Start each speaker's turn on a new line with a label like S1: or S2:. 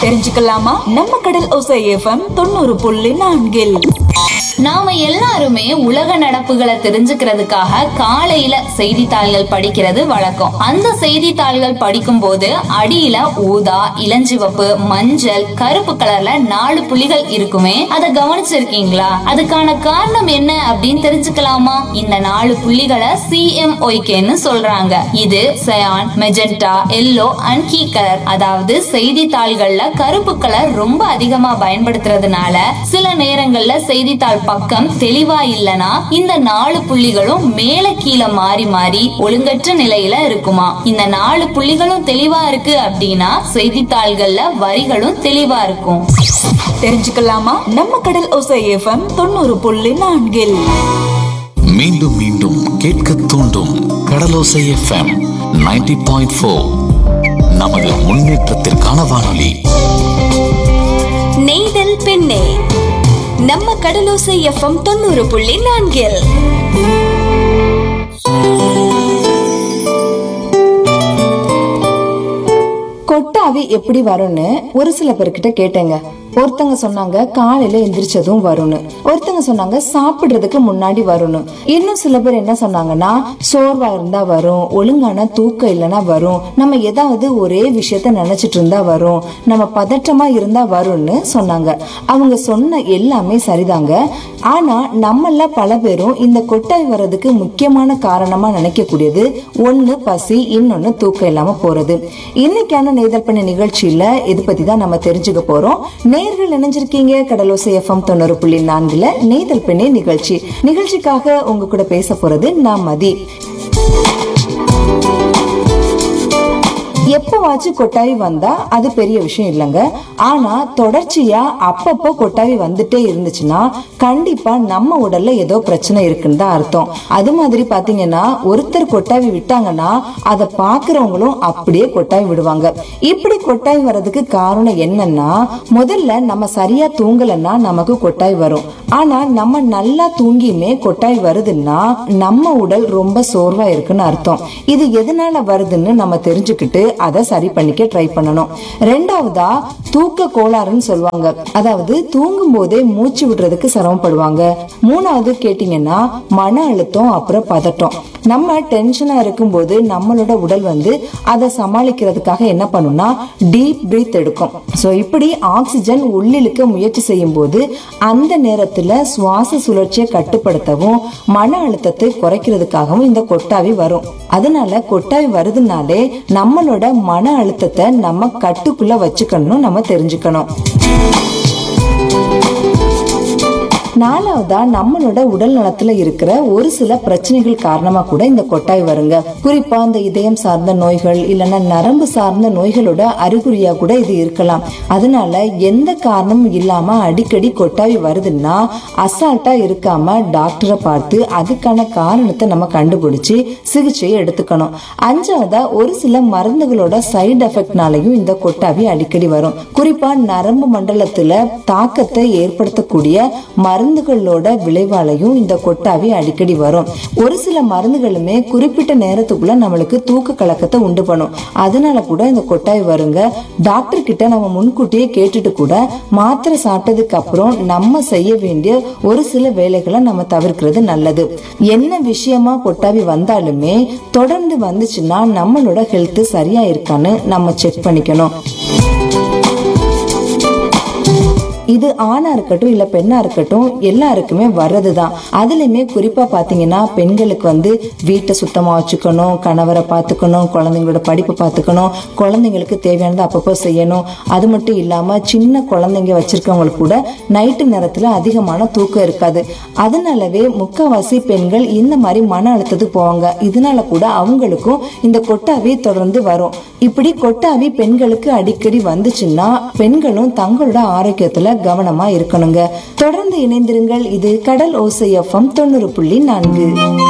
S1: தெரிஞ்சுக்கலாமா நம்ம கடல் ஒசை எஃப்எம் தொண்ணூறு புள்ளி நான்கில்
S2: நாம எல்லாருமே உலக நடப்புகளை தெரிஞ்சுக்கிறதுக்காக காலையில செய்தித்தாள்கள் படிக்கிறது வழக்கம் அந்த செய்தித்தாள்கள் படிக்கும் போது அடியில ஊதா இளஞ்சிவப்பு மஞ்சள் கருப்பு கலர்ல நாலு புள்ளிகள் இருக்குமே அதை கவனிச்சிருக்கீங்களா அதுக்கான காரணம் என்ன அப்படின்னு தெரிஞ்சுக்கலாமா இந்த நாலு புள்ளிகளை சிஎம்ஒய்கேன்னு சொல்றாங்க இது cyan magenta yellow and key colour அதாவது செய்தித்தாள்கள்ல கருப்பு கலர் ரொம்ப அதிகமா பயன்படுத்துறதுனால சில நேரங்கள்ல செய்தித்தாள் பக்கம் தெளிவா இல்லனா இந்த நாலு புள்ளிகளும் மேல கீழே மாறி மாறி ஒழுங்கற்ற நிலையில இருக்குமா இந்த நாலு புள்ளிகளும் தெளிவா இருக்கு அப்படின்னா செய்தித்தாள்கள்ல வரிகளும் தெளிவா இருக்கும்
S1: தெரிஞ்சுக்கலாமா நம்ம கடல் ஒசை எஃப்எம் தொண்ணூறு புள்ளி நான்கில்
S3: மீண்டும் மீண்டும் கேட்க தூண்டும் கடலோசை எஃப்எம் 90.4 பாயிண்ட் ஃபோர் நமது முன்னேற்றத்திற்கான வானொலி
S4: நெய்தல் பெண்ணே நம்ம கடலோசை எஃப்எம் தொண்ணூறு புள்ளி நான்கில்
S5: கொட்டாவி எப்படி வரும்னு ஒரு சில பேர்கிட்ட கேட்டேங்க ஒருத்தங்க சொன்னாங்க காலையில எந்திரிச்சதும் வரும்னு ஒருத்தங்க சொன்னாங்க சாப்பிடுறதுக்கு முன்னாடி வரும்னு இன்னும் சில பேர் என்ன சொன்னாங்கன்னா சோர்வா இருந்தா வரும் ஒழுங்கான தூக்கம் இல்லைன்னா வரும் நம்ம ஏதாவது ஒரே விஷயத்த நினைச்சிட்டு இருந்தா வரும் நம்ம பதற்றமா இருந்தா வரும்னு சொன்னாங்க அவங்க சொன்ன எல்லாமே சரிதாங்க ஆனா நம்மள பல பேரும் இந்த கொட்டாய் வர்றதுக்கு முக்கியமான காரணமா நினைக்கக்கூடியது ஒண்ணு பசி இன்னொன்னு தூக்கம் இல்லாம போறது இன்னைக்கான நெய்தல் பண்ண நிகழ்ச்சியில இது பத்தி தான் நம்ம தெரிஞ்சுக்க போறோம் நேர்கள் இணைஞ்சிருக்கீங்க கடலோசை எஃப்எம் தொண்ணூறு புள்ளி நான்குல நெய்தல் பெண்ணே நிகழ்ச்சி நிகழ்ச்சிக்காக உங்க கூட பேச போறது நான் மதி எப்பவாச்சும் கொட்டாவி வந்தா அது பெரிய விஷயம் இல்லைங்க ஆனா தொடர்ச்சியா அப்பப்போ கொட்டாவி வந்துட்டே இருந்துச்சுன்னா கண்டிப்பா நம்ம உடல்ல ஏதோ பிரச்சனை இருக்குன்னு தான் அர்த்தம் அது மாதிரி பாத்தீங்கன்னா ஒருத்தர் கொட்டாவி விட்டாங்கன்னா அதை பாக்குறவங்களும் அப்படியே கொட்டாவி விடுவாங்க இப்படி கொட்டாவி வர்றதுக்கு காரணம் என்னன்னா முதல்ல நம்ம சரியா தூங்கலைன்னா நமக்கு கொட்டாய் வரும் ஆனா நம்ம நல்லா தூங்கியுமே கொட்டாய் வருதுன்னா நம்ம உடல் ரொம்ப சோர்வா இருக்குன்னு அர்த்தம் இது எதனால வருதுன்னு நம்ம தெரிஞ்சுக்கிட்டு அதை சரி பண்ணிக்க ட்ரை பண்ணணும் ரெண்டாவதா தூக்க கோளாறுன்னு சொல்லுவாங்க அதாவது தூங்கும் போதே மூச்சு விடுறதுக்கு சிரமப்படுவாங்க மூணாவது கேட்டீங்கன்னா மன அழுத்தம் அப்புறம் பதட்டம் நம்ம டென்ஷனா இருக்கும்போது நம்மளோட உடல் வந்து அதை சமாளிக்கிறதுக்காக என்ன பண்ணும்னா டீப் பிரீத் எடுக்கும் ஸோ இப்படி ஆக்சிஜன் உள்ளிழுக்க முயற்சி செய்யும் போது அந்த நேரத்துல சுவாச சுழற்சியை கட்டுப்படுத்தவும் மன அழுத்தத்தை குறைக்கிறதுக்காகவும் இந்த கொட்டாவி வரும் அதனால கொட்டாவி வருதுனாலே நம்மளோட மன அழுத்தத்தை நம்ம கட்டுக்குள்ள வச்சுக்கணும் நம்ம தெரிஞ்சுக்கணும் நாலாவதா நம்மளோட உடல் நலத்துல இருக்கிற ஒரு சில பிரச்சனைகள் காரணமா கூட இந்த கொட்டாய் வருங்க குறிப்பா இந்த இதயம் சார்ந்த நோய்கள் இல்லைன்னா நரம்பு சார்ந்த நோய்களோட அறிகுறியா கூட இது இருக்கலாம் அதனால எந்த காரணமும் இல்லாம அடிக்கடி கொட்டாவி வருதுன்னா அசால்ட்டா இருக்காம டாக்டரை பார்த்து அதுக்கான காரணத்தை நம்ம கண்டுபிடிச்சு சிகிச்சையை எடுத்துக்கணும் அஞ்சாவதா ஒரு சில மருந்துகளோட சைடு எஃபெக்ட்னாலையும் இந்த கொட்டாவி அடிக்கடி வரும் குறிப்பா நரம்பு மண்டலத்துல தாக்கத்தை ஏற்படுத்தக்கூடிய மருந்துகளோட விளைவாலையும் இந்த கொட்டாவி அடிக்கடி வரும் ஒரு சில மருந்துகளுமே குறிப்பிட்ட நேரத்துக்குள்ள நம்மளுக்கு தூக்க கலக்கத்தை உண்டு பண்ணும் அதனால கூட இந்த கொட்டாவி வருங்க டாக்டர் கிட்ட நம்ம முன்கூட்டியே கேட்டுட்டு கூட மாத்திரை சாப்பிட்டதுக்கு அப்புறம் நம்ம செய்ய வேண்டிய ஒரு சில வேலைகளை நம்ம தவிர்க்கிறது நல்லது என்ன விஷயமா கொட்டாவி வந்தாலுமே தொடர்ந்து வந்துச்சுன்னா நம்மளோட ஹெல்த் சரியா இருக்கான்னு நம்ம செக் பண்ணிக்கணும் இது ஆணா இருக்கட்டும் இல்ல பெண்ணா இருக்கட்டும் எல்லாருக்குமே வர்றதுதான் அதுலயுமே குறிப்பா பாத்தீங்கன்னா பெண்களுக்கு வந்து வீட்டை சுத்தமா வச்சுக்கணும் கணவரை பார்த்துக்கணும் குழந்தைங்களோட படிப்பு பார்த்துக்கணும் குழந்தைங்களுக்கு தேவையானதை அப்பப்போ செய்யணும் அது மட்டும் இல்லாம சின்ன குழந்தைங்க வச்சிருக்கவங்களுக்கு கூட நைட்டு நேரத்துல அதிகமான தூக்கம் இருக்காது அதனாலவே முக்காவாசி பெண்கள் இந்த மாதிரி மன அழுத்தத்துக்கு போவாங்க இதனால கூட அவங்களுக்கும் இந்த கொட்டாவி தொடர்ந்து வரும் இப்படி கொட்டாவி பெண்களுக்கு அடிக்கடி வந்துச்சுன்னா பெண்களும் தங்களோட ஆரோக்கியத்துல கவனமா இருக்கணுங்க தொடர்ந்து இணைந்திருங்கள் இது கடல் ஓசை எஃப்எம் தொண்ணூறு புள்ளி நான்கு